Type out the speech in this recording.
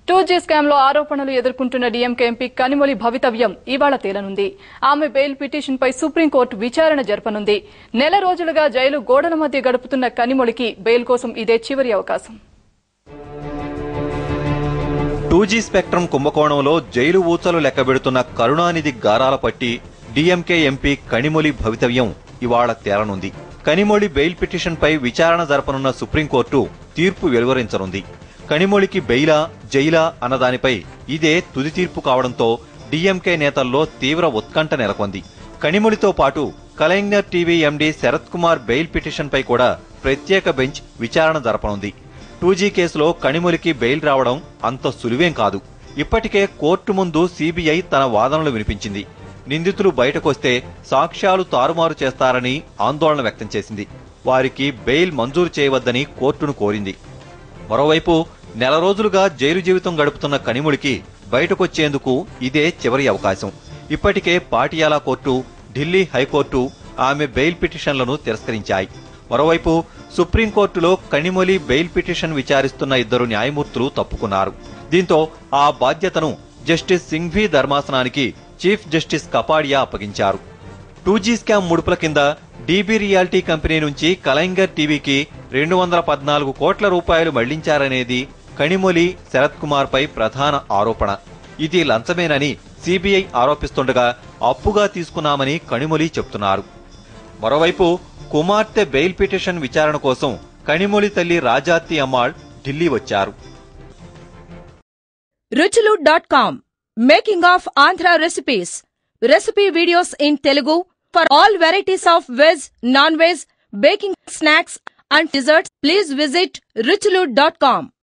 two G scam లో ఆరోపణలు ఎదుర్కొంటున్న డీఎంకే ఎంపీ కనిమొలి భవితవ్యం ఇవాళ తేలనుంది ఆమె బెయిల్ పిటిషన్ పై సుప్రీంకోర్టు విచారణ జరపనుంది నెల రోజులుగా జైలు గోడల మధ్య గడుపుతున్న కనిమొలికి బెయిల్ కోసం ఇదే చివరి అవకాశం టూ జీ స్పెక్ట్రమ్ కుంభకోణంలో జైలు ఊచలు లెక్కబెడుతున్న కరుణానిధి గారాల పట్టి డీఎంకే ఎంపీ కనిమొలి భవితవ్యం ఇవాళ తేలనుంది కనిమొళి బెయిల్ పిటిషన్పై విచారణ జరపనున్న సుప్రీంకోర్టు తీర్పు వెలువరించనుంది కనిమొళికి బెయిలా జైలా అన్నదానిపై ఇదే తుది తీర్పు కావడంతో డీఎంకే నేతల్లో తీవ్ర ఉత్కంఠ నెలకొంది కనిమొళితో పాటు Kalaignar TV MD Sarath Kumar bail పిటిషన్పై కూడా ప్రత్యేక బెంచ్ విచారణ జరపనుంది టూ జీ కేసులో కనిమొలికి బెయిల్ రావడం అంత సులువేం కాదు ఇప్పటికే కోర్టు ముందు సీబీఐ తన వాదనలు వినిపించింది నిందితులు బయటకొస్తే సాక్ష్యాలు తారుమారు చేస్తారని ఆందోళన వ్యక్తం చేసింది వారికి బెయిల్ మంజూరు చేయవద్దని కోర్టును కోరింది మరోవైపు నెల రోజులుగా జైలు జీవితం గడుపుతున్న కనిముడికి బయటకొచ్చేందుకు ఇదే చివరి అవకాశం ఇప్పటికే పాటియాలా కోర్టు ఢిల్లీ హైకోర్టు ఆమె బెయిల్ పిటిషన్లను తిరస్కరించాయి మరోవైపు సుప్రీంకోర్టులో కనిమొలి బెయిల్ పిటిషన్ విచారిస్తున్న ఇద్దరు న్యాయమూర్తులు తప్పుకున్నారు దీంతో ఆ బాధ్యతను జస్టిస్ సింఘ్వి ధర్మాసనానికి చీఫ్ జస్టిస్ కపాడియా అప్పగించారు టూ జీ స్కామ్ ముడుపుల కింద డీబీ రియాలిటీ కంపెనీ నుంచి కలైంగర్ టీవీకి రెండు వందల పద్నాలుగు కోట్ల రూపాయలు మళ్లించారనేది కణిమొలి శరత్ కుమార్ పై ప్రధాన ఆరోపణ ఇది లంచమేనని సిబిఐ ఆరోపిస్తుండగా అప్పుగా తీసుకున్నామని కణిమొలి చెప్తున్నారు మరోవైపు కుమార్తె బెయిల్ పిటిషన్ విచారణ కోసం కణిమొలి తల్లి రాజాత్తి అమ్మాళ్ ఢిల్లీ వచ్చారు Ruchulu dot com making of Andhra recipes recipe videos in Telugu for all varieties of veg non veg baking snacks and desserts please visit Ruchulu dot com